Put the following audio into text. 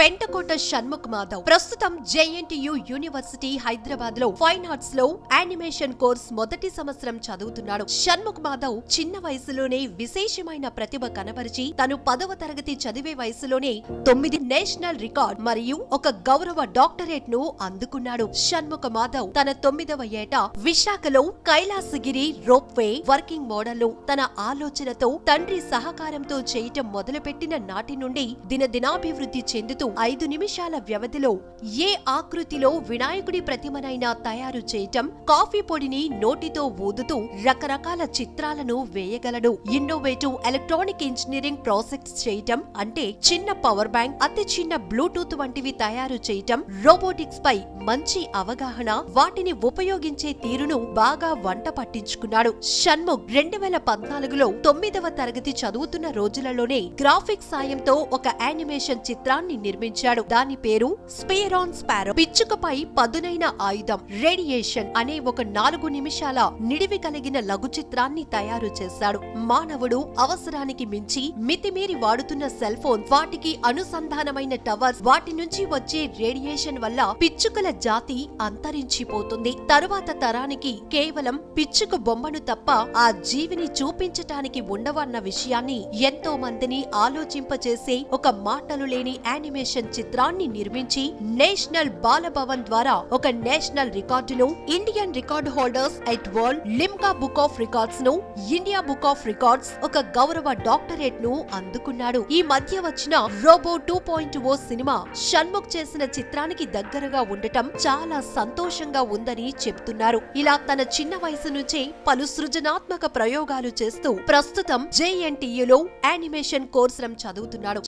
పెంటకోట షణ్ముఖ్ మాధవ్ ప్రస్తుతం JNTU university Hyderabad లో fine arts లో యానిమేషన్ కోర్స్ మొదటి సంవత్సరం చదువుతున్నాడు షణ్ముఖ్ మాధవ్ చిన్న వయసులోనే విశేషమైన ప్రతిభ కనబరిచి తను పదవ తరగతి చదివే వయసులోనే తొమ్మిది నేషనల్ రికార్డ్ మరియు ఒక గౌరవ డాక్టరేట్ ను అందుకున్నాడు షణ్ముఖ మాధవ్ తన తొమ్మిదవ ఏట విశాఖలో కైలాసగిరి రోప్వే వర్కింగ్ మోడల్ తన ఆలోచనతో తండ్రి సహకారంతో చేయటం మొదలుపెట్టిన నాటి నుండి దినదినాభివృద్ధి చెందుతూ ఐదు నిమిషాల వ్యవధిలో ఏ ఆకృతిలో వినాయకుడి ప్రతిమనైనా తయారు చేయటం కాఫీ పొడిని నోటితో ఊదుతూ రకరకాల చిత్రాలను వేయగలడు ఇన్నోవేటివ్ ఎలక్ట్రానిక్ ఇంజనీరింగ్ ప్రాజెక్ట్స్ చేయటం అంటే చిన్న పవర్ బ్యాంక్ అతి చిన్న బ్లూటూత్ వంటివి తయారు చేయటం రోబోటిక్స్ పై మంచి అవగాహన వాటిని ఉపయోగించే తీరును బాగా వంట పట్టించుకున్నాడు షణ్ముఖ్ రెండు వేల పద్నాలుగులో తొమ్మిదవ తరగతి చదువుతున్న రోజులలోనే గ్రాఫిక్స్ సాయంతో ఒక యానిమేషన్ చిత్రాన్ని నిర్మించాడు దాని పేరు స్పేరాన్ స్పారో పిచ్చుకపై పదునైన ఆయుధం రేడియేషన్ అనే ఒక నాలుగు నిమిషాల నిడివి కలిగిన లఘు చిత్రాన్ని తయారు చేశాడు మానవుడు అవసరానికి మించి మితిమీరి వాడుతున్న సెల్ ఫోన్ వాటికి అనుసంధానమైన టవర్స్ వాటి నుంచి వచ్చే రేడియేషన్ వల్ల పిచ్చుకల జాతి అంతరించిపోతుంది తరువాత తరానికి కేవలం పిచ్చుక బొమ్మను తప్ప ఆ జీవిని చూపించటానికి ఉండవన్న విషయాన్ని ఎంతో మందిని ఆలోచింపచేసే ఒక మాటలు లేని యానిమేషన్ చిత్రాన్ని నిర్మించి నేషనల్ బాలభవన్ ద్వారా ఒక నేషనల్ రికార్డును Indian record holders at world Limca book of records ను ఇండియా బుక్ ఆఫ్ రికార్డ్స్ ఒక గౌరవ డాక్టరేట్ ను అందుకున్నాడు ఈ మధ్య వచ్చిన రోబో టూ పాయింట్ ఓ సినిమా షణ్ముఖ్ చేసిన చిత్రానికి దగ్గరగా ఉండటం చాలా సంతోషంగా ఉందని చెప్తున్నారు ఇలా తన చిన్న వయసు నుంచే పలు సృజనాత్మక ప్రయోగాలు చేస్తూ ప్రస్తుతం జేఎన్టీయులో యానిమేషన్ కోర్సులను చదువుతున్నాడు